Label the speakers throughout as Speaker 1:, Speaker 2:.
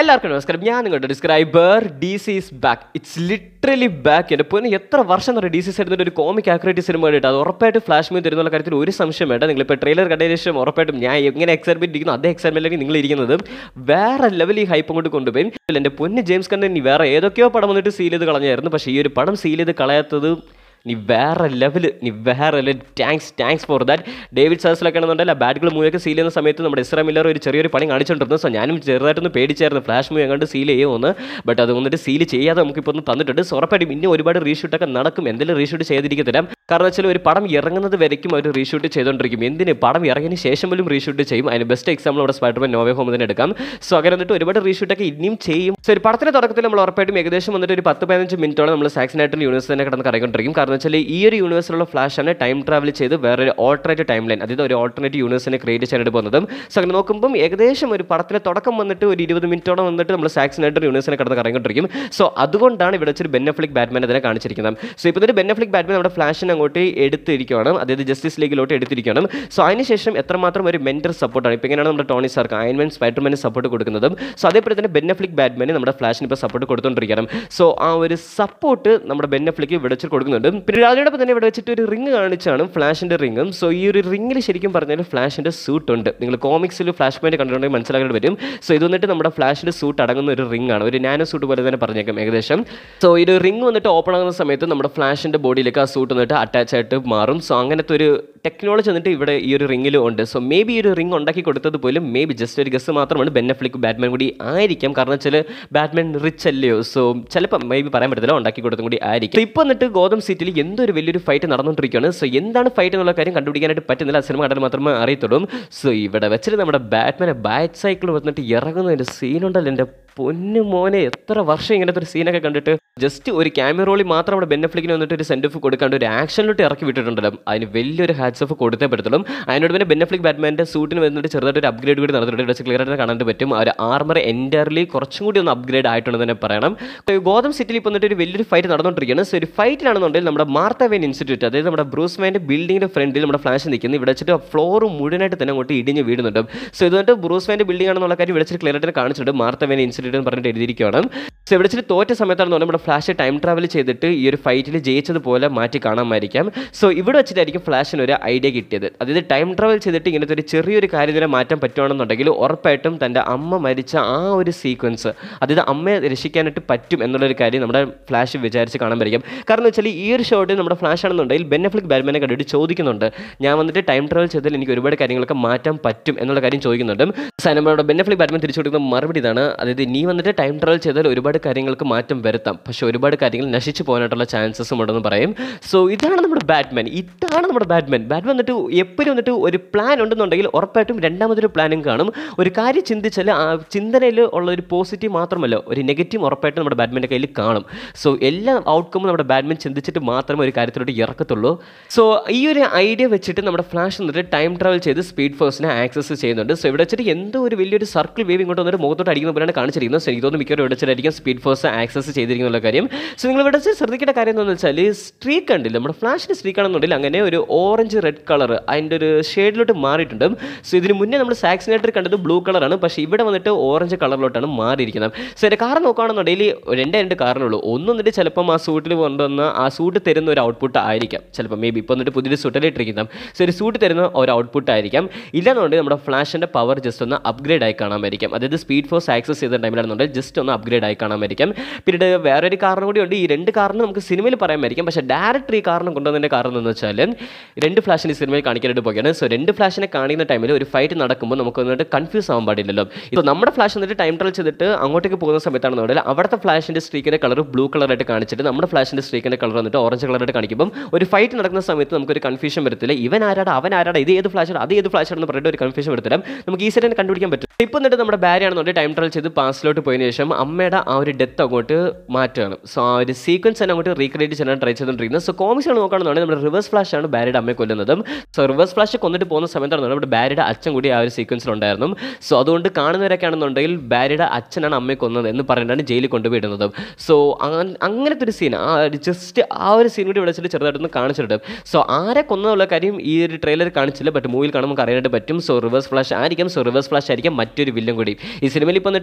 Speaker 1: എല്ലാവർക്കും നമസ്കാരം ഞാൻ നിങ്ങളുടെ subscriber D C is back it's literally back എൻ്റെ പൊന്നെ എത്ര വർഷം എന്ന് ഡി സി എടുത്തിട്ട് ഒരു കോമിക് ആക്രേറ്റ് സിനിമ കണ്ടിട്ട് അത് ഉറപ്പായിട്ട് ഫ്ലാഷ് മൂവി തരുന്നുള്ള കാര്യത്തിൽ ഒരു സംശയം വേണ്ട നിങ്ങളിപ്പോൾ ട്രെയിലർ കണ്ടതിന് ശേഷം ഉറപ്പായിട്ടും ഞാൻ എങ്ങനെ എക്സൈറ്റ്മെൻറ്റ് ഇരിക്കുന്നു അതേ എക്സൈറ്റ്മെൻറ്റിലേക്ക് നിങ്ങൾ ഇരിക്കുന്നത് വേറെ ലെവൽ ഈ ഹൈപ്പ് കൊണ്ട് കൊണ്ടുപോയി എൻ്റെ പൊന്ന് ജെയിംസ് കണ്ടൻ ഇനി വേറെ ഏതൊക്കെയോ പടം വന്നിട്ട് സീൽ ചെയ്ത് കളഞ്ഞായിരുന്നു പക്ഷേ ഈ ഒരു പടം സീൽ ചെയ്ത് കളയാത്തത് നീ വേറെ ലെവൽ നീ വേറെ level thanks thanks for that David സാസിലൊക്കെ ആണെന്നുണ്ടല്ല ബാറ്റുകൾ മൂവിയൊക്കെ സീൽ ചെയ്യുന്ന സമയത്ത് നമ്മുടെ ഇസ്രാ മില്ലർ ഒരു ചെറിയൊരു പണി കാണിച്ചുകൊണ്ടിരുന്നു സോ ഞാനും ചെറുതായിട്ടൊന്ന് പേടിച്ചായിരുന്നു ഫ്ലാഷ് മൂവി എങ്ങാണ്ട് സീൽ ചെയ്യുമെന്ന് ബട്ട് അത് വന്നിട്ട് സീൽ ചെയ്യാതെ നമുക്കിപ്പോൾ ഒന്ന് തന്നിട്ടുണ്ട് സോ ഉറപ്പായിട്ടും ഇനി ഒരുപാട് റീഷൂട്ടൊക്കെ നടക്കും എന്തെങ്കിലും റീഷൂട്ട് ചെയ്തിരിക്കത്തില്ല കാരണം വെച്ചാൽ ഒരു പടം ഇറങ്ങുന്നത് വരയ്ക്കും അവർ റീഷൂട്ട് ചെയ്തുകൊണ്ടിരിക്കും എന്തിന് പടം ഇറങ്ങിയതിന് ശേഷം പോലും റീഷൂട്ട് ചെയ്യും അതിന് ബെസ്റ്റ് എക്സാമ്പിൾ അവിടെ സ്പൈഡർമാൻ നോവേ ഹോം തന്നെ എടുക്കാം സോ അങ്ങനെ വന്നിട്ട് ഒരുപാട് റീഷൂട്ടൊക്കെ ഇനിയും ചെയ്യും സോ ഒരു പടത്തിന്റെ തുടക്കത്തിൽ നമ്മൾ ഉറപ്പായിട്ടും ഏകദേശം വന്നിട്ട് ഒരു പത്ത് പതിനഞ്ച് മിനിറ്റോളം നമ്മൾ സാക്സിനായിട്ട് യൂണിവേഴ്സ് തന്നെ കിടന്ന് കറങ്ങിക്കൊണ്ടിരിക്കും കാരണം വെച്ചാൽ ഈ ഒരു യൂണിവേഴ്സിലുള്ള ഫ്ലാഷാണ് ടൈം ട്രാവൽ ചെയ്ത് വേറൊരു ഓൾട്ടർനേറ്റ് ടൈം ലൈൻ അതായത് ഒരു ഓൾട്ടർനേറ്റ് യൂണിവേഴ്സിനെ ക്രിയേറ്റ് ചെയ്യാനായിട്ട് പോകുന്നതും സോ അങ്ങനെ നോക്കുമ്പോൾ ഏകദേശം ഒരു പടത്തിന്റെ തുടക്കം വന്നിട്ട് ഒരു ഇരുപത് മിനിറ്റോളം വന്നിട്ട് നമ്മൾ സാക്സിനായിട്ട് യൂണിവേഴ്സിനെ കിടന്ന് കറങ്ങിക്കൊണ്ടിരിക്കും സോ അതുകൊണ്ടാണ് ഇവിടെ വെച്ചൊരു ബെന്നഫ്ലിക് ബാറ്റ്മാൻ അതിനെ കാണിച്ചിരിക്കുന്നത് സോ ഇപ്പോൾ ഒരു ബെന്നഫ്ലിക് ബാറ്റ്മാൻ നമ്മുടെ ഫ്ലാഷിനെ അങ്ങോട്ട് എടുത്തിരിക്കുകയാണ് അതായത് ജസ്റ്റിസ് ലീഗിലോട്ട് എടുത്തിരിക്കണം സോ അതിനുശേഷം എത്രമാത്രം ഒരു മെൻറ്റർ സപ്പോർട്ടാണ് ഇപ്പോൾ എങ്ങനെയാണ് നമ്മുടെ ടോണി സാർക്ക് അയൻമാൻ സ്പൈഡർമാന് സപ്പോർട്ട് കൊടുക്കുന്നതും സോ അതേപോലെ തന്നെ ബെന്നഫ്ലിക് ബാറ്റ്മാന് നമ്മുടെ ഫ്ലാഷിന് ഇപ്പോൾ സപ്പോർട്ട് കൊടുത്തുകൊണ്ടിരിക്കണം സോ ആ ഒരു സപ്പോർട്ട് നമ്മുടെ ബെന്നഫ്ലിക്ക് ഇവിടെ വെച്ച് കൊടുക്കുന്നുണ്ട് പിന്നെ അതിനോടൊപ്പം തന്നെ ഇവിടെ വെച്ചിട്ട് ഒരു റിംഗ് കാണിച്ചാണ് ഫ്ലാഷിൻ്റെ റിംഗും സോ ഈ ഒരു റിംഗിൽ ശരിക്കും പറഞ്ഞാൽ ഫ്ലാഷിൻ്റെ സൂട്ട് ഉണ്ട് നിങ്ങൾ കോമിക്സിൽ ഫ്ലാഷ് പോയിന്റ് കണ്ടിട്ടുണ്ടെങ്കിൽ മനസ്സിലാക്കാൻ പറ്റും സോ ഇത് വന്നിട്ട് നമ്മുടെ ഫ്ലാഷിൻ്റെ സൂട്ട് അടങ്ങുന്ന ഒരു റിംഗ് ആണ് ഒരു നാനോ സൂട്ട് പോലെ തന്നെ പറഞ്ഞേക്കാം ഏകദേശം സോ ഈ ഒരു റിംഗ് വന്നിട്ട് ഓപ്പൺ ആകുന്ന സമയത്ത് നമ്മുടെ ഫ്ലാഷിൻ്റെ ബോഡിയിലേക്ക് ആ സൂട്ട് വന്നിട്ട് അറ്റാച്ച് ആയിട്ട് മാറും സോ അങ്ങനത്തെ ഒരു ടെക്നോളജി വന്നിട്ട് ഇവിടെ ഈ ഒരു റിംഗിലും ഉണ്ട് സോ മേ ബി ഈ ഒരു റിംഗ് ഉണ്ടാക്കി കൊടുത്തത് പോലും മേ ബി ജസ്റ്റ് ഒരു ഗസ് മാത്രമാണ് ബെന്നഫ്ലിക് ബാറ്റ്മാൻ കൂടി ആയിരിക്കാം കാരണം വെച്ചാൽ ബാറ്റ്മാൻ റിച്ച് അല്ലയോ സോ ചിലപ്പോൾ മേ ബി പറയാൻ പറ്റത്തില്ല ഉണ്ടാക്കി കൊടുത്തും കൂടി ആയിരിക്കും ഇപ്പോൾ വന്നിട്ട് ഗോതം സിറ്റിയിൽ എന്തൊരു വലിയൊരു ഫൈറ്റ് നടന്നുകൊണ്ടിരിക്കുകയാണ് സോ എന്താണ് ഫൈറ്റ് എന്നുള്ള കാര്യം കണ്ടുപിടിക്കാനായിട്ട് പറ്റുന്നില്ല ആ സിനിമ കണ്ടാൽ മാത്രമേ അറിയത്തുള്ളൂ സോ ഇവിടെ വെച്ചിട്ട് നമ്മുടെ ബാറ്റ്മാനെ ബാറ്റ് സൈക്കിൾ വന്നിട്ട് ഇറങ്ങുന്നതിൻ്റെ സീനുണ്ടല്ലോ എൻ്റെ പൊന്നു മോനെ എത്ര വർഷം ഇങ്ങനത്തെ ഒരു സീനൊക്കെ കണ്ടിട്ട് ജസ്റ്റ് ഒരു ക്യാമറ റോളി മാത്രം നമ്മുടെ ബെന്നഫ്ലിക്കിന് വന്നിട്ട് ഒരു സെൻഡ് ഓഫ് കൊടുക്കാണ്ട് ഒരു ആക്ഷനിലോട്ട് ഇറക്കി വിട്ടിട്ടുണ്ടല്ലോ അതിന് വലിയൊരു ഹാറ്റ്സ് ഓഫ് കൊടുത്തേ പറ്റത്തുള്ളൂ അതിനോട് പിന്നെ ബെന്നഫ്ലിക് ബാറ്റ്മാൻ്റെ സൂട്ടിന് വന്നിട്ട് ചെറുതായിട്ട് ഒരു അപ്ഗ്രേഡ് കൂടി നടന്നിട്ടുണ്ട് ഇവിടെ ക്ലിയർ ആയിട്ട് കാണാൻ പറ്റും ആ ഒരു ആർമർ എൻറ്റയർലി കുറച്ചും കൂടി ഒന്ന് അപ്ഗ്രേഡ് ആയിട്ടുണ്ടെന്ന് തന്നെ പറയണം ഗോതം സിറ്റിയിൽ ഇപ്പോൾ വന്നിട്ട് ഒരു വലിയൊരു ഫൈറ്റ് നടന്നുകൊണ്ടിരിക്കുകയാണ് സോ ഒരു ഫൈറ്റിലാണെന്നുണ്ടെങ്കിൽ നമ്മുടെ മാർത്തവേൻ ഇൻസ്റ്റിറ്റ്യൂട്ട് അതായത് നമ്മുടെ ബ്രൂസ് വേൻ്റെ ബിൽഡിങ്ങിൻ്റെ ഫ്രണ്ടിൽ നമ്മുടെ ഫ്ലാഷ് നിൽക്കുന്നു ഇവിടെ വെച്ചിട്ട് ഫ്ലോർ മുഴുവനായിട്ട് തന്നെ അങ്ങോട്ട് ഇടിഞ്ഞ് വീടുന്നുണ്ട് സോ ഇത് വന്നിട്ട് ബ്രൂസ് വേൻ്റെ ബിൽഡിംഗ് ആണെന്നുള്ള കാര്യം ഇവിടെ വെച്ചിട്ട് ക്ലിയർ ആയിട്ട് കാണിച്ചിട്ടുണ്ട് മാർത്തവേൻ ഇൻസ്റ്റിറ്റ്യൂട്ട് എന്ന് പറഞ്ഞിട്ട് എഴുതിയിരിക്കുകയാണ് സോ ഇവിടെ വെച്ചിട്ട് തോറ്റ സമയത്താണ് നമ്മുടെ ഫ്ലാഷ് ടൈം ട്രാവൽ ചെയ്തിട്ട് ഈ ഒരു ഫൈറ്റിൽ ജയിച്ചതുപോലെ മാറ്റി കാണാമായിരിക്കാം സോ ഇവിടെ വെച്ചിട്ടായിരിക്കും ഫ്ലാഷിന് ഒരു ഐഡിയ കിട്ടിയത് അതായത് ടൈം ട്രാവൽ ചെയ്തിട്ട് ഇങ്ങനത്തെ ഒരു ചെറിയൊരു കാര്യത്തിനെ മാറ്റാൻ പറ്റുവാണെന്നുണ്ടെങ്കിൽ ഉറപ്പായിട്ടും തൻ്റെ അമ്മ മരിച്ച ആ ഒരു സീക്വൻസ് അതായത് അമ്മയെ രക്ഷിക്കാനായിട്ട് പറ്റും എന്നുള്ളൊരു കാര്യം നമ്മുടെ ഫ്ലാഷ് വിചാരിച്ച് കാണാൻ പറ്റും കാരണം വെച്ചാൽ ഈ ഒരു ഷോട്ട് നമ്മുടെ ഫ്ലാഷ് ആണെന്നുണ്ടെങ്കിൽ ബെന്നഫ്ലിക് ബാറ്റ്മാനെ കണ്ടിട്ട് ചോദിക്കുന്നുണ്ട് ഞാൻ വന്നിട്ട് ടൈം ട്രാവൽ ചെയ്താൽ എനിക്ക് ഒരുപാട് കാര്യങ്ങളൊക്കെ മാറ്റാൻ പറ്റും എന്നുള്ള കാര്യം ചോദിക്കുന്നുണ്ട് നമ്മുടെ ബെന്നഫ്ലിക് ബാറ്റ്മാൻ തിരിച്ചു കൊടുക്കുന്ന മറുപടി ഇതാണ് അതായത് നീ വന്നിട്ട് ടൈം ട്രാവൽ ചെയ്താൽ ഒരുപാട് കാര്യങ്ങൾക്ക് മാറ്റം വരുത്താം പക്ഷേ ഒരുപാട് കാര്യങ്ങൾ നശിച്ചു പോകാനായിട്ടുള്ള ചാൻസസും ഉണ്ടെന്ന് പറയും സോ ഇതാണ് നമ്മുടെ ബാറ്റ്മാൻ ഇതാണ് നമ്മുടെ ബാറ്റ്മാൻ ബാറ്റ്മാൻ വന്നിട്ട് എപ്പോഴും വന്നിട്ട് ഒരു പ്ലാൻ ഉണ്ടെന്നുണ്ടെങ്കിൽ ഉറപ്പായിട്ടും രണ്ടാമതൊരു പ്ലാനും കാണും ഒരു കാര്യം ചിന്തിച്ചാൽ ആ ചിന്തനയിൽ ഉള്ള ഒരു പോസിറ്റീവ് മാത്രമല്ല ഒരു നെഗറ്റീവ് ഉറപ്പായിട്ടും നമ്മുടെ ബാറ്റ്മാൻ്റെ കയ്യിൽ കാണും സോ എല്ലാ ഔട്ട്കമും നമ്മുടെ ബാറ്റ്മാൻ ചിന്തിച്ചിട്ട് മാത്രമേ ഒരു കാര്യത്തിലോട്ട് ഇറക്കത്തുള്ളൂ സോ ഈ ഒരു ഐഡിയ വെച്ചിട്ട് നമ്മുടെ ഫ്ലാഷ് വന്നിട്ട് ടൈം ട്രാവൽ ചെയ്ത് സ്പീഡ് ഫോഴ്സിനെ ആക്സസ് ചെയ്യുന്നുണ്ട് സോ ഇവിടെ വെച്ചിട്ട് എന്തോ ഒരു വലിയൊരു സർക്കിൾ വേവ് ഇങ്ങോട്ട് വന്നിട്ട് മുഖത്തോട്ട് അടിക്കുന്ന പോലെയാണ് കാണിച്ചിരിക്കുന്നത് സോ എനിക്ക് തോന്നുന്നു മിക്കവാറും ഇവിടെ വെച്ചിട്ടായിരിക്കും സ്പീഡ് ഫോഴ്സ് ആക്സസ് ചെയ്തിരിക്കുന്ന കാര്യം സോ നിങ്ങൾ ഇവിടെ വെച്ച് ശ്രദ്ധിക്കേണ്ട കാര്യം എന്താണെന്ന് വെച്ചാൽ സ്ട്രീക്ക് കണ്ടില്ല നമ്മുടെ ഫ്ലാഷിൻ്റെ സ്ട്രീക്ക് ആണെന്നുണ്ടെങ്കിൽ അങ്ങനെ ഒരു ഓറഞ്ച് റെഡ് കളർ അതിൻ്റെ ഒരു ഷെയ്ഡിലോട്ട് മാറിയിട്ടുണ്ട് സോ ഇതിന് മുന്നേ നമ്മൾ സാക്സിനേറ്റർ കണ്ടത് ബ്ലൂ കളറാണ് പക്ഷേ ഇവിടെ വന്നിട്ട് ഓറഞ്ച് കളറിലോട്ടാണ് മാറിയിരിക്കുന്നത് സോ എൻ്റെ കാരണം നോക്കുകയാണെന്നുണ്ടെങ്കിൽ രണ്ടേ രണ്ട് കാരണമുള്ളൂ ഒന്ന് വന്നിട്ട് ചിലപ്പം ആ സൂട്ടിൽ കൊണ്ടുവന്ന ആ സൂട്ട് തരുന്ന ഒരു ഔട്ട്പുട്ട് ആയിരിക്കാം ചിലപ്പോൾ മേ ബി ഇപ്പോൾ വന്നിട്ട് പുതിയൊരു സൂട്ടിലിട്ടിരിക്കുന്ന സോ ഒരു സൂട്ട് തരുന്ന ഒരു ഔട്ട്പുട്ട് ആയിരിക്കാം ഇല്ലാന്നുണ്ടെങ്കിൽ നമ്മുടെ ഫ്ലാഷിൻ്റെ പവർ ജസ്റ്റ് ഒന്ന് അപ്ഗ്രേഡ് ആയി കാണാമായിരിക്കും അതായത് സ്പീഡ് ഫോഴ്സ് ആക്സസ് ചെയ്ത ടൈമിലാണെന്നുണ്ടെങ്കിൽ ജസ്റ്റ് ഒന്ന് അപ്ഗ്രേഡ് ആയി കാണാമായിരിക്കും പിന്നീട് വേറൊരു കാരണം കൂടി ഉണ്ട് ഈ രണ്ട് കാരണം നമുക്ക് സിനിമയിൽ പറയാമായിരിക്കും പക്ഷേ ഡയറക്ടർ ഈ കാരണം കൊണ്ടുവന്നതിൻ്റെ കാരണം എന്ന് വെച്ചാൽ രണ്ട് ഫ്ലാഷിന് സിനിമയിൽ കാണിക്കാനായിട്ട് പോകുകയാണ് സോ രണ്ട് ഫ്ലാഷിനെ കാണിക്കുന്ന ടൈമിൽ ഒരു ഫൈറ്റ് നടക്കുമ്പോൾ നമുക്ക് വന്നിട്ട് കൺഫ്യൂസ് ആവാൻ പാടില്ലല്ലോ ഇപ്പോൾ നമ്മുടെ ഫ്ലാഷ് വന്നിട്ട് ടൈം ട്രാവൽ ചെയ്തിട്ട് അങ്ങോട്ടേക്ക് പോകുന്ന സമയത്താണെന്നുണ്ടെങ്കിൽ അവിടുത്തെ ഫ്ലാഷിൻ്റെ സ്ട്രീക്കിൻ്റെ കളർ ബ്ലൂ കളറായിട്ട് കാണിച്ചിട്ട് നമ്മുടെ ഫ്ലാഷിൻ്റെ സ്ട്രീക്കിൻ്റെ കളർ വന്നിട്ട് ഓറഞ്ച് കളറായിട്ട് കാണിക്കുമ്പോൾ ഒരു ഫൈറ്റ് നടക്കുന്ന സമയത്ത് നമുക്കൊരു കൺഫ്യൂഷൻ വരത്തില്ല ഇവൻ ആരാടാ അവൻ ആരാടാ ഇത് ഏത് ഫ്ലാഷാണ് അത് ഏത് ഫ്ലാഷാണെന്ന് പറഞ്ഞിട്ട് ഒരു കൺഫ്യൂഷൻ വരത്തില്ല നമുക്ക് ഈസി തന്നെ കണ്ടുപിടിക്കാൻ പറ്റും ഇപ്പോൾ എന്നിട്ട് നമ്മുടെ ബാരി ആണെന്നുണ്ടെങ്കിൽ ടൈം ട്രാവൽ ചെയ്ത് പാസ്റ്റിലോട്ട് പോയതിന് ശേഷം അമ്മയുടെ ആ ഒരു ഡെത്ത് അങ്ങോട്ട് മാറ്റുകയാണ് സോ ആ ഒരു സീക്വൻസ് തന്നെ അങ്ങോട്ട് റീക്രിയേറ്റ് ചെയ്യാൻ ട്രൈ ചെയ്തുകൊണ്ടിരിക്കുന്നത് സോ കോമിക്സ് ആണ് നോക്കുകയാണെന്നുണ്ടെങ്കിൽ നമ്മുടെ റിവേഴ്സ് ഫ്ലാഷ് ആണ് ബാരിയുടെ അമ്മയെ കൊല്ലുന്നത് സോ റിവേഴ്സ് ഫ്ലാഷ് കൊന്നിട്ട് പോകുന്ന സമയത്താണ് നമ്മുടെ ബാരിയുടെ അച്ഛൻ കൂടി ആ ഒരു സീക്വൻസിൽ ഉണ്ടായിരുന്നു സോ അതുകൊണ്ട് കാണുന്നവരൊക്കെ ആണെന്നുണ്ടെങ്കിൽ ബാരിയുടെ അച്ഛനാണ് അമ്മയെ കൊന്നത് എന്ന് പറഞ്ഞിട്ടാണ് ജയിലിൽ കൊണ്ടുപോയിടുന്നത് സോ അങ്ങനത്തെ ഒരു സീൻ ആ ജസ്റ്റ് ആ ഒരു സീൻ കൂടി ഇവിടെ വെച്ചിട്ട് ചെറുതായിട്ടൊന്ന് കാണിച്ചിട്ടുണ്ട് സോ ആരെ കൊന്നതുള്ള കാര്യം ഈ ഒരു ട്രെയിലർ കാണിച്ചില്ല ബട്ട് മൂവിയിൽ കാണുമ്പോൾ അറിയാനായിട്ട് പറ്റും സോ റിവേഴ്സ് ഫ്ലാഷ് ആയിരിക്കും സോ റിവേഴ്സ് ഫ്ലാഷ് ആയിരിക്കും മറ്റൊരു വില്ലൻ കൂടി ഈ സിനിമയിൽ ഇപ്പോൾ വന്നിട്ട് വില്ലനായിട്ട്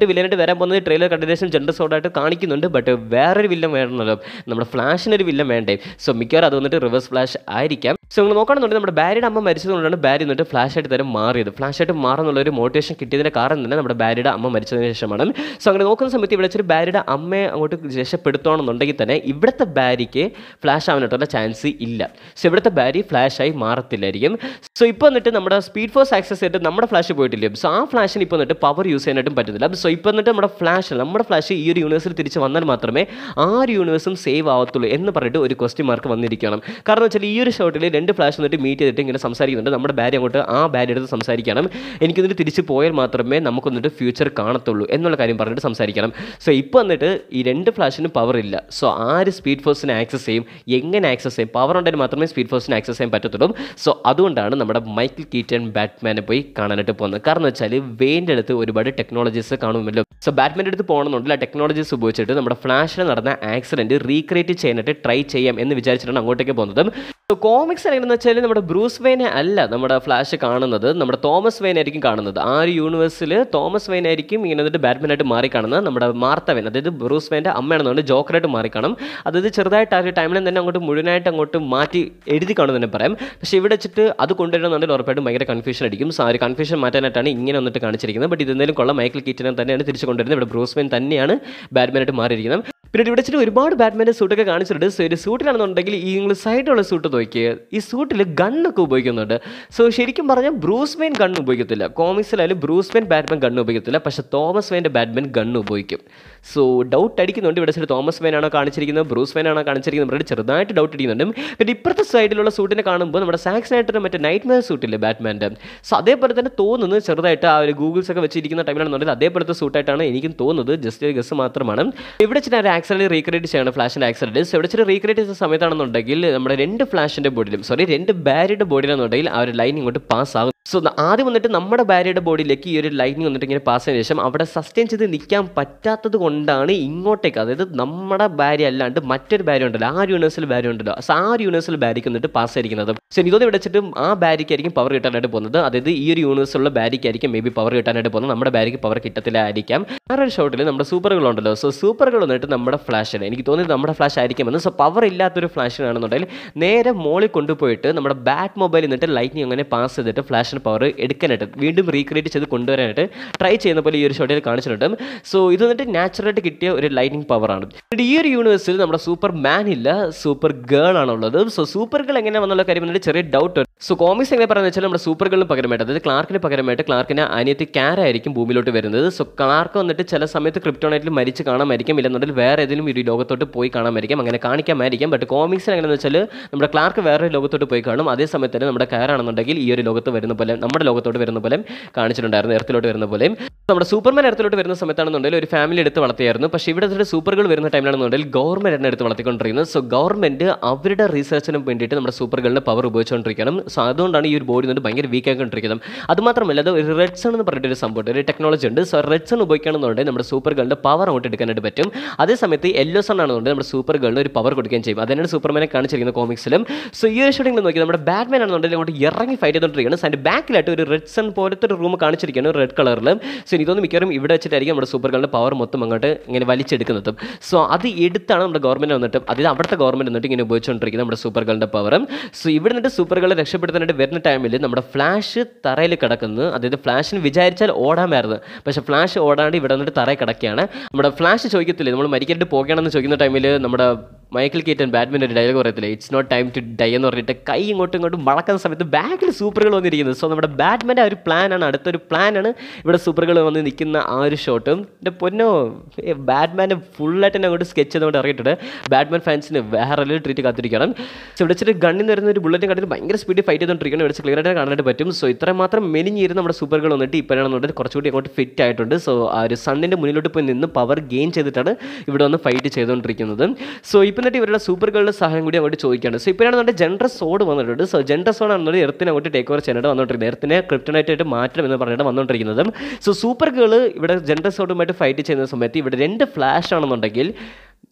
Speaker 1: വരാൻ പോകുന്നത് ട്രെയിലർ കണ്ടിന്യൂഷൻ ജെൻഡർ സോഡായിട്ട് കാണിക്കുന്നുണ്ട് ബട്ട് വേറൊരു വില്ലൻ വേണമല്ലോ നമ്മുടെ ഫ്ലാഷിനൊരു വില്ലൻ വേണ്ടേ സോ മിക്കവാറും അത് വന്നിട്ട് റിവേഴ്സ് ഫ്ലാഷ് ആയിരിക്കാം സോ നിങ്ങൾ നോക്കുകയാണെന്നുണ്ടെങ്കിൽ നമ്മുടെ ബാരിയുടെ അമ്മ മരിച്ചതുകൊണ്ടാണ് ബാരി എന്നിട്ട് ഫ്ലാഷ് ആയിട്ട് തന്നെ മാറിയത് ഫ്ലാഷ് ആയിട്ട് മാറുന്നുള്ള ഒരു മോട്ടിവേഷൻ കിട്ടിയതിന്റെ കാരണം തന്നെ നമ്മുടെ ബാരിയുടെ അമ്മ മരിച്ചതിന് ശേഷമാണ് സോ അങ്ങനെ നോക്കുന്ന സമയത്ത് ഇവിടെ വെച്ചൊരു ബാരിയുടെ അമ്മയെ അങ്ങോട്ട് രക്ഷപ്പെടുത്തണമെന്നുണ്ടെങ്കിൽ തന്നെ ഇവിടുത്തെ ബാരിക്ക് ഫ്ലാഷ് ആവാനായിട്ടുള്ള ചാൻസ് ഇല്ല സോ ഇവിടുത്തെ ബാരി ഫ്ലാഷ് ആയി മാറത്തില്ലായിരിക്കും സോ ഇപ്പോൾ എന്നിട്ട് നമ്മുടെ സ്പീഡ് ഫോഴ്സ് ആക്സസ് ചെയ്തിട്ട് നമ്മുടെ ഫ്ലാഷ് പോയിട്ടില്ലേ സോ ആ ഫ്ലാഷിന് ഇപ്പോൾ എന്നിട്ട് പവർ യൂസ് ചെയ്യാനായിട്ടും പറ്റുന്നില്ല സോ ഇപ്പോൾ എന്നിട്ട് നമ്മുടെ ഫ്ലാഷ് നമ്മുടെ ഫ്ലാഷ് ഈ ഒരു യൂണിവേഴ്സിൽ തിരിച്ച് വന്നാൽ മാത്രമേ ആ ഒരു യൂണിവേഴ്സും സേവ് ആവത്തുള്ളൂ എന്ന് പറഞ്ഞിട്ട് ഒരു ക്വസ്റ്റ്യൻ മാർക്ക് വന്നിരിക്കണം കാരണം വെച്ചാൽ ഈ ഒരു ഷോട്ടിൽ രണ്ട് ഫ്ലാഷ് എന്നിട്ട് മീറ്റ് ചെയ്തിട്ട് ഇങ്ങനെ സംസാരിക്കുന്നുണ്ട് നമ്മുടെ ബാരി അങ്ങോട്ട് ആ ബാരി എടുത്ത് സംസാരിക്കണം എനിക്കൊന്നിട്ട് തിരിച്ച് പോയാൽ മാത്രമേ നമുക്കൊന്നിട്ട് ഫ്യൂച്ചർ കാണത്തുള്ളൂ എന്നുള്ള കാര്യം പറഞ്ഞിട്ട് സംസാരിക്കണം സോ ഇപ്പോൾ വന്നിട്ട് ഈ രണ്ട് ഫ്ലാഷിനും പവർ ഇല്ല സോ ആര് സ്പീഡ് ഫോഴ്സിനെ ആക്സസ് ചെയ്യും എങ്ങനെ ആക്സസ് ചെയ്യും പവർ ഉണ്ടെങ്കിൽ മാത്രമേ സ്പീഡ് ഫോഴ്സിനെ ആക്സസ് ചെയ്യാൻ പറ്റത്തുള്ളൂ സോ അതുകൊണ്ടാണ് നമ്മുടെ മൈക്കിൾ കീറ്റൻ ബാറ്റ്മാനെ പോയി കാണാനായിട്ട് പോകുന്നത് കാരണം വെച്ചാൽ വെയിൻ്റെ അടുത്ത് ഒരുപാട് ടെക്നോളജീസ് കാണുമല്ലോ സോ ബാറ്റ്മാൻ്റെ അടുത്ത് പോകണമെന്നുണ്ടെങ്കിൽ ആ ടെക്നോളജീസ് ഉപയോഗിച്ചിട്ട് നമ്മുടെ ഫ്ലാഷിൽ നടന്ന ആക്സിഡൻറ്റ് റീക്രിയേറ്റ് ചെയ്യാനായിട്ട് ട്രൈ ചെയ്യാം എന്ന് വിചാരിച്ചിട്ടാണ് അങ്ങോട്ടേക്ക് പോകുന്നത് സോ കോമിക്സ് എങ്ങനെയെന്ന് വെച്ചാൽ നമ്മുടെ ബ്രൂസ് വെയിനെ അല്ല നമ്മുടെ ഫ്ലാഷ് കാണുന്നത് നമ്മുടെ തോമസ് വെയിൻ ആയിരിക്കും കാണുന്നത് ആ ഒരു യൂണിവേഴ്സിൽ തോമസ് വെയിൻ ആയിരിക്കും ഇങ്ങനെ എന്നിട്ട് ബാറ്റ്മാനായിട്ട് മാറി കാണുന്നത് നമ്മുടെ മാർത്ത വെയിൻ അതായത് ബ്രൂസ് വെയിൻ്റെ അമ്മയാണെന്നുകൊണ്ട് ജോക്കറായിട്ട് മാറി കാണും അതായത് ചെറുതായിട്ട് ആ ഒരു ടൈമിൽ തന്നെ അങ്ങോട്ട് മുഴുവനായിട്ട് അങ്ങോട്ട് മാറ്റി എഴുതി കാണും തന്നെ പറയാം പക്ഷേ ഇവിടെ വെച്ചിട്ട് അത് കൊണ്ടുവരുന്നുണ്ടെങ്കിൽ ഉറപ്പായിട്ടും ഭയങ്കര കൺഫ്യൂഷൻ അടിക്കും സോ ആ ഒരു കൺഫ്യൂഷൻ മാറ്റാനായിട്ടാണ് ഇങ്ങനെ വന്നിട്ട് കാണിച്ചിരിക്കുന്നത് ബട്ട് ഇതെന്തായാലും കൊള്ളാം മൈക്കിൾ കീറ്റനെ തന്നെയാണ് തിരിച്ചു കൊണ്ടുവരുന്നത് ഇവിടെ ബ്രൂസ് വെയിൻ തന്നെയാണ് ബാറ്റ്മാനായിട്ട് മാറിയിരിക്കുന്നത് പിന്നെ ഇവിടെ വെച്ചിട്ട് ഒരുപാട് ബാറ്റ്മാൻ്റെ സൂട്ടൊക്കെ കാണിച്ചിട്ടുണ്ട് സോ ഒരു സൂട്ടിലാണെന്നുണ്ടെങ്കിൽ ഈ നിങ്ങൾ സൈഡിലുള്ള സൂട്ട് നോക്കിയേ ഈ സൂട്ടിൽ ഗണ്ണൊക്കെ ഉപയോഗിക്കുന്നുണ്ട് സോ ശരിക്കും പറഞ്ഞാൽ ബ്രൂസ് വെയിൻ ഗണ്ണ് ഉപയോഗിക്കത്തില്ല കോമിക്സിലായാലും ബ്രൂസ് വെയിൻ ബാറ്റ്മാൻ ഗണ്ണ് ഉപയോഗിക്കത്തില്ല പക്ഷേ തോമസ് വെയിൻ്റെ ബാറ്റ്മാൻ ഗണ്ണ് ഉപയോഗിക്കും സോ ഡൗട്ട് അടിക്കുന്നുണ്ട് ഇവിടെ വെച്ചിട്ട് തോമസ് വെയിൻ ആണോ കാണിച്ചിരിക്കുന്നത് ബ്രൂസ് വെയിൻ ആണോ കാണിച്ചിരിക്കുന്നത് പറഞ്ഞിട്ട് ചെറുതായിട്ട് ഡൗട്ട് അടിക്കുന്നുണ്ട് പിന്നെ ഇപ്പുറത്തെ സൈഡിലുള്ള സൂട്ടിനെ കാണുമ്പോൾ നമ്മുടെ സാക്സ് നൈറ്റർ മറ്റേ നൈറ്റ് മെയർ സൂട്ടില്ലേ ബാറ്റ്മാൻ്റെ സോ അതേപോലെ തന്നെ തോന്നുന്നത് ചെറുതായിട്ട് ആ ഒരു ഗൂഗിൾസ് ഒക്കെ വെച്ചിരിക്കുന്ന ടൈമിലാണെന്നുണ്ടെങ്കിൽ അതേപോലത്തെ സൂട്ടായിട്ടാണ് എനിക്കും തോന്നുന്നത് ജസ്റ്റ് ഒരു ഗസ് മാത്രമാണ് ഇവിടെ വെച്ചിട്ട് ഒരു ആക്സിഡൻറ്റ് റീക്രിയേറ്റ് ചെയ്യണം ഫ്ലാഷിൻ്റെ ആക്സിഡൻറ്റ് സോ ഇവിടെ വെച്ചിട്ട് റീക്രിയേറ്റ് ചെയ്ത സമയത്താണെന്നുണ്ടെങ്കിൽ നമ്മുടെ രണ്ട് ഫ്ലാഷിൻ്റെ ബോഡിയിലും സോറി രണ്ട് ബാരിയുടെ ബോഡിയിലാണെന്നുണ്ടെങ്കിൽ ആ ഒരു ലൈൻ ഇങ്ങോട്ട് പാസ് ആകും സോ ആദ്യം വന്നിട്ട് നമ്മുടെ ബാരിയുടെ ബോഡിയിലേക്ക് ഈ ഒരു ലൈനിങ് വന്നിട്ട് ഇങ്ങനെ പാസ് ചെയ്തതിനു ശേഷം അവിടെ സസ്റ്റെയിൻ ചെയ്ത് നിൽക്കാൻ പറ്റാത്തത് കൊണ്ടാണ് ഇങ്ങോട്ടേക്ക് അതായത് നമ്മുടെ ബാരി അല്ലാണ്ട് മറ്റൊരു ബാരി ഉണ്ടല്ലോ ആ ഒരു യൂണിവേഴ്സൽ ബാരി ഉണ്ടല്ലോ സോ ആ ഒരു യൂണിവേഴ്സൽ ബാരിക്ക് വന്നിട്ട് പാസ് ആയിരിക്കുന്നത് സോ ഇതൊന്നും വെച്ചിട്ട് ആ ബാരിക്കായിരിക്കും പവർ കിട്ടാനായിട്ട് പോകുന്നത് അതായത് ഈ ഒരു യൂണിവേഴ്സിലുള്ള ബാരിക്കായിരിക്കും മേ ബി പവർ കിട്ടാനായിട്ട് പോകുന്നത് നമ്മുടെ ബാരിക്ക് പവർ കിട്ടത്തില്ലായിരിക്കാം വേറൊരു ഷോട്ടിൽ നമ്മുടെ സൂപ്പറുകളുണ്ടല്ലോ സോ സൂപ്പറുകൾ വന്നിട്ട് നമ്മുടെ ഫ്ലാഷിന് എനിക്ക് തോന്നുന്നത് നമ്മുടെ ഫ്ലാഷ് ആയിരിക്കുമെന്ന് സോ പവർ ഇല്ലാത്തൊരു ഫ്ലാഷിനാണെന്നുണ്ടെങ്കിൽ നേരെ മോളിൽ കൊണ്ടുപോയിട്ട് നമ്മുടെ ബാറ്റ് മൊബൈൽ എന്നിട്ട് ലൈറ്റിംഗ് അങ്ങനെ പാസ് ചെയ്തിട്ട് ഫ്ലാഷിന് പവർ എടുക്കാനായിട്ട് വീണ്ടും റീക്രിയേറ്റ് ചെയ്ത് കൊണ്ടുവരാനായിട്ട് ട്രൈ ചെയ്യുന്ന പോലെ ഈ ഒരു ഷോട്ടിൽ കാണിച്ചിട്ടുണ്ട് സോ ഇത് വന്നിട്ട് നാച്ചുറലായിട്ട് കിട്ടിയ ഒരു ലൈറ്റിംഗ് പവറാണ് ഈ ഒരു യൂണിവേഴ്സിൽ നമ്മുടെ സൂപ്പർ മാൻ ഇല്ല സൂപ്പർ ഗേൾ ആണുള്ളത് സോ സൂപ്പർ ഗേൾ എങ്ങനെ വന്നുള്ള കാര്യം വന്നിട്ട് ചെറിയ ഡൗട്ട് സോ കോമിക്സ് എങ്ങനെ പറയുന്നത് വെച്ചാൽ നമ്മുടെ സൂപ്പർ ഗേളിന് പകരമായിട്ട് അതായത് ക്ലാർക്കിന് പകരമായിട്ട് ക്ലാർക്കിന് അനിയത്തി ക്യാര ആയിരിക്കും ഭൂമിയിലോട്ട് വരുന്നത് സോ ക്ലാർക്ക് വന്നിട്ട് ചില സമയത്ത് ക്രിപ്റ്റോണൈറ്റിൽ മരിച്ച് കാണാമായിരിക്കും ഇല്ലെന്നുണ്ടെങ്കിൽ വേറെ ഏതെങ്കിലും ഒരു ലോകത്തോട്ട് പോയി കാണാമായിരിക്കും അങ്ങനെ കാണിക്കാമായിരിക്കും ബട്ട് കോമിക്സിൽ എങ്ങനെയാണെന്ന് വെച്ചാൽ നമ്മുടെ ക്ലാർക്ക് വേറെ ലോകത്തോട്ട് പോയി കാണും അതേ സമയത്ത് തന്നെ നമ്മുടെ ക്യാര ആണെന്നുണ്ടെങ്കിൽ ഈ ഒരു ലോകത്ത് വരുന്ന പോലെ നമ്മുടെ ലോകത്തോട്ട് വരുന്ന പോലെ കാണിച്ചിട്ടുണ്ടായിരുന്നു എർത്തിലോട്ട് വരുന്ന പോലെയും നമ്മുടെ സൂപ്പർമാൻ എർത്തിലോട്ട് വരുന്ന സമയത്താണെന്നുണ്ടെങ്കിൽ ഒരു ഫാമിലി എടുത്ത് വളർത്തിയായിരുന്നു പക്ഷേ ഇവിടെ ഇതിന്റെ സൂപ്പറുകൾ വരുന്ന ടൈമിലാണെന്നുണ്ടെങ്കിൽ ഗവൺമെന്റ് എന്നെ എടുത്ത് വളർത്തിക്കൊണ്ടിരിക്കുന്നത് സോ ഗവൺമെന്റ് അവരുടെ റീസർച്ചിനും വേണ്ടിയിട്ട് നമ്മുടെ സൂപ്പറുകളുടെ പവർ ഉപയോഗിച്ചുകൊണ്ടിരിക്കണം സോ അതുകൊണ്ടാണ് ഈ ഒരു ബോഡി വന്നിട്ട് ഭയങ്കര വീക്ക് ആയിക്കൊണ്ടിരിക്കുന്നത് അത് മാത്രമല്ല അത് ഒരു റെഡ് സൺ എന്ന് പറഞ്ഞിട്ട് ഒരു സംഭവം ഒരു ടെക്നോളജി ഉണ്ട് സോ റെഡ് സൺ ഉപയോഗിക്കണമെന്നുണ്ടെങ്കിൽ നമ്മുടെ സൂപ്പറുകളുടെ പവർ അങ്ങോട്ട് എടുക്കാനായിട്ട് പറ്റും അതേ സമയത്ത് യെല്ലോ സൺ ആണെന്നുണ്ടെങ്കിൽ നമ്മുടെ സൂപ്പറുകളിൽ ഒരു പവർ കൊടുക്കുകയും ചെയ്യും അതിനാണ് സൂപ്പർമാനെ കാണിച്ചിരിക്കുന്ന കോമിക്സിലും സോ ഈ ഒരു ഷൂട്ടിംഗ് നോക്കി നമ്മുടെ ബാറ്റ്മാൻ ആണെന്നുണ്ടെങ്കിൽ അങ്ങോട്ട് ഇറങ്ങി ഫൈറ്റ് ചെയ്തുകൊണ്ടിരിക്കുകയാണ് സോ അതിൻ്റെ ബാക്കിലായിട്ട് ഒരു റെഡ് സൺ പോലത്തെ ഒരു റൂം കാണിച്ചിരിക്കുകയാണ് റെഡ് കളറിൽ സോ ഇതൊന്നും മിക്കവാറും ഇവിടെ വെച്ചിട്ടായിരിക്കും നമ്മുടെ സൂപ്പറുകളുടെ പവർ മൊത്തം അങ്ങോട്ട് ഇങ്ങനെ വലിച്ചെടുക്കുന്നത് സോ അത് എടുത്താണ് നമ്മുടെ ഗവൺമെൻറ് വന്നിട്ട് അതായത് അവിടുത്തെ ഗവൺമെൻറ് വന്നിട്ട് ഇങ്ങനെ ഉപയോഗിച്ചുകൊണ്ടിരിക്കുന്നത് നമ്മുടെ സൂപ്പറുകളുടെ പവർ സോ ഇവിടെ നിന്നിട്ട് സൂപ്പറുകളെ രക്ഷപ്പെടുത്താനായിട്ട് വരുന്ന ടൈമിൽ നമ്മുടെ ഫ്ലാഷ് തറയിൽ കിടക്കുന്നു അതായത് ഫ്ലാഷിന് വിചാരിച്ചാൽ ഓടാമായിരുന്നു പക്ഷേ ഫ്ലാഷ് ഓടാണ്ട് ഇവിടെ വന്നിട്ട് തറയിൽ കിടക്കുകയാണ് നമ്മുടെ ഫ്ലാഷ് ചോദിക്കത്തില്ലേ നമ്മൾ മരിക്കാനായിട്ട് പോകുകയാണെന്ന് ചോദിക്കുന്ന ടൈമിൽ നമ്മുടെ മൈക്കിൾ കീറ്റൻ ബാറ്റ്മാൻ ഒരു ഡയലോഗ് പറയത്തില്ലേ it's not time to die എന്ന് പറഞ്ഞിട്ട് കൈ ഇങ്ങോട്ടും ഇങ്ങോട്ടും വളക്കുന്ന സമയത്ത് ബാക്കിൽ സൂപ്പറുകൾ വന്നിരിക്കുന്നത് സോ നമ്മുടെ ബാറ്റ്മാൻ്റെ ആ ഒരു പ്ലാനാണ് അടുത്തൊരു പ്ലാനാണ് ഇവിടെ സൂപ്പറുകൾ വന്ന് നിൽക്കുന്ന ആ ഒരു ഷോട്ടും എൻ്റെ പൊന്നോ ബാറ്റ്മാനെ ഫുള്ളായിട്ട് തന്നെ അങ്ങോട്ട് സ്കെച്ച് ചെയ്തുകൊണ്ട് ഇറങ്ങിയിട്ടുണ്ട് ബാറ്റ്മാൻ ഫാൻസിന് വേറെ ഒരു ട്രീറ്റ് കാത്തിരിക്കണം സോ ഇവിടെ വെച്ചിട്ട് ഗണ്ണിൽ വരുന്ന ഒരു ബുള്ളറ്റും കണ്ടിട്ട് ഭയങ്കര സ്പീഡിൽ ഫൈറ്റ് ചെയ്തുകൊണ്ടിരിക്കണം ഇവിടെ ക്ലിയർ ആയിട്ട് കാണാനായിട്ട് പറ്റും സോ ഇത്ര മാത്രം മെലിഞ്ഞിരുന്ന് നമ്മുടെ സൂപ്പറുകൾ വന്നിട്ട് ഇപ്പോഴാണെന്നുണ്ടെങ്കിൽ കുറച്ചുകൂടി അങ്ങോട്ട് ഫിറ്റ് ആയിട്ടുണ്ട് സോ ആ ഒരു സണ്ണിൻ്റെ മുന്നിലോട്ട് പോയി നിന്ന് പവർ ഗെയിൻ ചെയ്തിട്ടാണ് ഇവിടെ വന്ന് ഫൈറ്റ് ചെയ്തുകൊണ്ടിരിക്കുന്നത് സോ ഇപ്പം എന്നിട്ട് ഇവരുടെ സൂപ്പറുകളുടെ സഹായം കൂടി അങ്ങോട്ട് ചോദിക്കുകയാണ് സോ ഇപ്പോഴാണെന്നുണ്ടെങ്കിൽ ജെൻഡ്രസ് സോഡ് വന്നിട്ടുണ്ട് സോ ജെൻഡ്രസ് സോഡ് ആണെന്നുണ്ടെങ്കിൽ എർത്തിനെ അങ്ങോട്ട് ടേക്ക് ഓവർ ചെയ്യാനായിട്ട് വന്നുകൊണ്ടിരിക്കുന്നത് എർത്തിനെ ക്രിപ്റ്റനായിട്ട് ആയിട്ട് മാറ്റണം എന്ന് പറഞ്ഞിട്ട് വന്നുകൊണ്ടിരിക്കുന്നത് സോ സൂപ്പർ ഗേൾ ഇവിടെ ജെൻഡ്രസ് സോഡുമായിട്ട് ഫൈറ്റ് ചെയ്യുന്ന സമയത്ത് ഇവിടെ രണ്ട് ഫ്ലാഷ് ആണെന്നുണ്ടെങ്കിൽ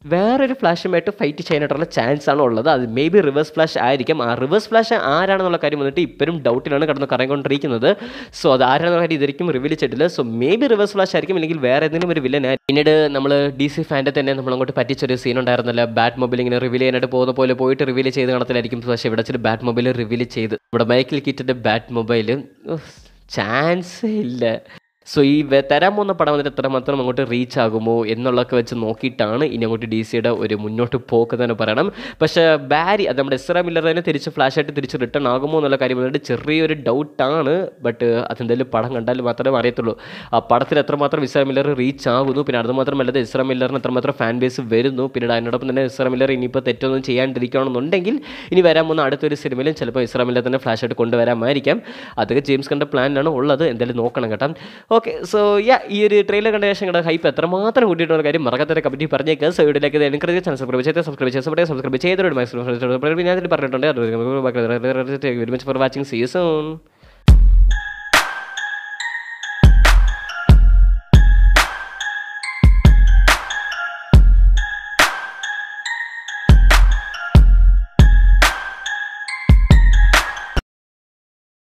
Speaker 1: വേറൊരു ഫ്ലാഷുമായിട്ട് ഫൈറ്റ് ചെയ്യാനായിട്ടുള്ള ചാൻസ് ആണ് ഉള്ളത് അത് മേ ബി റിവേഴ്സ് ഫ്ലാഷ് ആയിരിക്കും ആ റിവേഴ്സ് ഫ്ലാഷ് ആരാണെന്നുള്ള കാര്യം വന്നിട്ട് ഇപ്പോഴും ഡൗട്ടിലാണ് കടന്ന് കറങ്ങിക്കൊണ്ടിരിക്കുന്നത് സോ അത് ആരാണെന്നുള്ള കാര്യം ഇതായിരിക്കും റിവീൽ ചെയ്തിട്ടില്ല so maybe Reverse Flash ആയിരിക്കും അല്ലെങ്കിൽ വേറെ ഏതെങ്കിലും ഒരു വില്ലൻ പിന്നീട് നമ്മൾ ഡി സി ഫാൻ്റെ തന്നെ നമ്മൾ അങ്ങോട്ട് പറ്റിച്ചൊരു സീൻ ഉണ്ടായിരുന്നല്ല ബാറ്റ് മൊബൈൽ ഇങ്ങനെ റിവീൽ ചെയ്യാനായിട്ട് പോകുന്ന പോലെ പോയിട്ട് റിവീൽ ചെയ്ത് കാണത്തില്ലായിരിക്കും പക്ഷേ ഇവിടെ വെച്ചിട്ട് ബാറ്റ് മൊബൈൽ റിവീൽ ചെയ്ത് ഇവിടെ മൈക്കിൾ കിറ്റിൻ്റെ ബാറ്റ് മൊബൈൽ ചാൻസ് ഇല്ല സോ ഈ വെ- തരാൻ പോകുന്ന പടം വന്നിട്ട് എത്രമാത്രം അങ്ങോട്ട് റീച്ച് ആകുമോ എന്നുള്ളതൊക്കെ വെച്ച് നോക്കിയിട്ടാണ് ഇനി അങ്ങോട്ട് ഡി സിയുടെ ഒരു മുന്നോട്ട് പോക്ക് തന്നെ പറയണം പക്ഷേ ബാരി അത് നമ്മുടെ എസ്ര മില്ലർ തന്നെ തിരിച്ച് ഫ്ലാഷ് ആയിട്ട് തിരിച്ച് റിട്ടേൺ ആകുമോ എന്നുള്ള കാര്യം വന്നിട്ട് ചെറിയൊരു ഡൗട്ടാണ് ബട്ട് അതെന്തായാലും പടം കണ്ടാൽ മാത്രമേ അറിയത്തുള്ളൂ ആ പടത്തിൽ എത്രമാത്രം ഇസ്ര മില്ലർ റീച്ച് ആകുന്നു പിന്നെ അത് മാത്രമല്ലാതെ ഇസ്ര മില്ലറിന് എത്രമാത്രം ഫാൻ ബേസ് വരുന്നു പിന്നീട് അതിനോടൊപ്പം തന്നെ ഇസ്ര മില്ലർ ഇനിയിപ്പോൾ തെറ്റൊന്നും ചെയ്യാണ്ടിരിക്കുകയാണെന്നുണ്ടെങ്കിൽ ഇനി വരാൻ പോകുന്ന അടുത്തൊരു സിനിമയിലും ചിലപ്പോൾ ഇസ്ര മില്ലർ തന്നെ ഫ്ലാഷ് ആയിട്ട് കൊണ്ടുവരാമായിരിക്കാം അതൊക്കെ ജെയിംസ് കണ്ട പ്ലാനിലാണ് ഉള്ളത് എന്തായാലും നോക്കണം കേട്ടോ ഓക്കെ സോ യാ ഈ ഒരു ട്രെയിലർ കണ്ട ശേഷം കണ്ട ഹൈപ്പ് എത്രമാത്രം കൂട്ടിയിട്ടുള്ള കാര്യം മറക്കാത്ത കമ്പനി പറഞ്ഞേക്കുക സോ വീഡിയോയിലേക്ക് എനിക്ക് ചാനൽ സബ്സ്ക്രൈബ് ചെയ്ത് സബ്സ്ക്രൈബ് ചെയ്ത് സബ്സ്ക്രൈബ് ചെയ്തോട് മാക്സിമം ഞാൻ പറഞ്ഞിട്ടുണ്ട് അത് ഒരുമിച്ച് ഫോർ വാച്ചിങ് സീസൺ